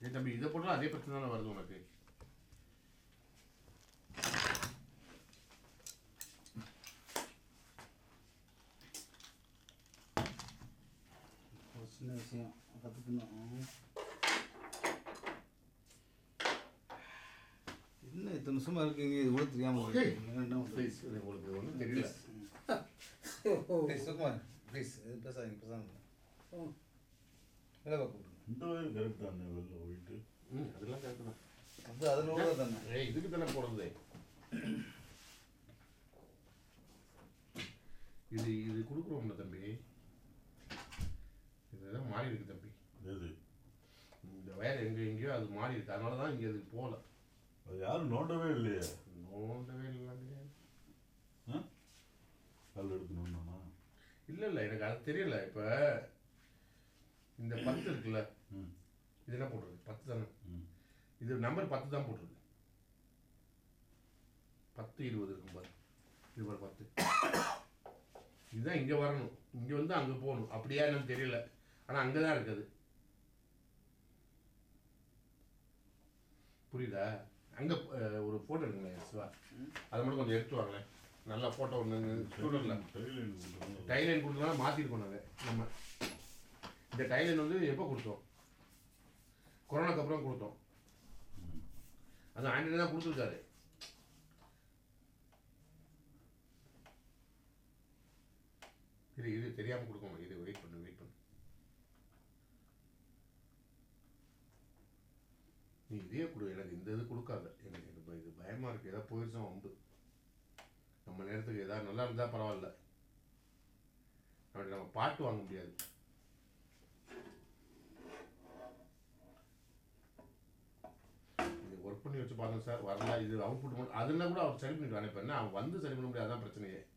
ஏய் தம்பி இதை போட்டாலும் அதே பிரச்சனை தானே வருது உனக்கு ஒரு சின்ன விஷயம் கற்றுக்கணும் என்ன இத்தனை நிமிஷமா இருக்கீங்க இது கூட தெரியாம ஏய், இருக்கீங்க. என்ன பண்றது? ப்ளீஸ் இது உங்களுக்கு ஒன்றும் தெரியல Please, சுகுமார் ப்ளீஸ் இது பேசாதீங்க பேசாதீங்க வேலை பார்க்க விடுங்க இந்த வயது கரெக்ட் தானே வெளில போயிட்டு ம் அதெல்லாம் கரெக்டு தான் அது அதில் உள்ள தானே ஏய் இதுக்கு தானே போடுறது இது இது கொடுக்குறோம்ல தம்பி இதுதான் மாறி இருக்கு தம்பி எது இந்த வயர் எங்க எங்கேயோ அது மாறி இருக்கு அதனால தான் இங்கே அது போகல அது யாரும் நோண்டவே இல்லையே நோண்டவே இல்லை கிடையாது ஆ? கல் எடுக்கணும்னா இல்லை இல்லை எனக்கு அது தெரியல இப்போ இந்த பத்து இருக்குல்ல ம் இது என்ன போட்டிருக்கு பத்து தானே ம் இது நம்பர் பத்து தான் போட்டிருக்கு பத்து இருபது இருக்கும் பாரு இது பாரு பத்து இதுதான் இங்கே வரணும் இங்கே வந்து அங்கே போகணும் அப்படியா என்னன்னு தெரியல ஆனால் அங்கே தான் இருக்குது புரியுதா அங்கே ஒரு ஃபோட்டோ எடுங்களேன் சிவா அதை மட்டும் கொஞ்சம் எடுத்து வாங்களேன் நல்ல ஃபோட்டோ ஒன்று ஸ்டூடெண்ட்டில் டைலைன் கொடுக்குறாங்க டைலைன் கொடுத்தனால மாற்றிருக்கோம் நாங்கள் நம்ம இந்த டைலைன் வந்து எப்போ கொடுத்தோம் கொரோனாக்கு அப்புறம் கொடுத்தோம் அது ஆண்டனி தான் கொடுத்துருக்காரு இது இது தெரியாமல் கொடுக்கணும் இது வெயிட் பண்ணு வெயிட் பண்ணு நீ இதே கொடு எனக்கு இந்த இது கொடுக்காத எனக்கு இது ப- இது பயமாக இருக்குது ஏதாவது போயிடுச்சா வம்பு நம்ம நேரத்துக்கு ஏதாவது நல்லா இருந்தால் பரவாயில்ல அப்படி நம்ம பாட்டு வாங்க முடியாது இது ஒர்க் பண்ணி வச்சு பாருங்க சார் வரல இது அவுட்புட் மட்டும் அதெல்லாம் கூட அவர் சரி பண்ணிட்டு இப்போ என்ன அவன் வந்து சரி பண்ண முடியாது அதான் பிரச்சனையே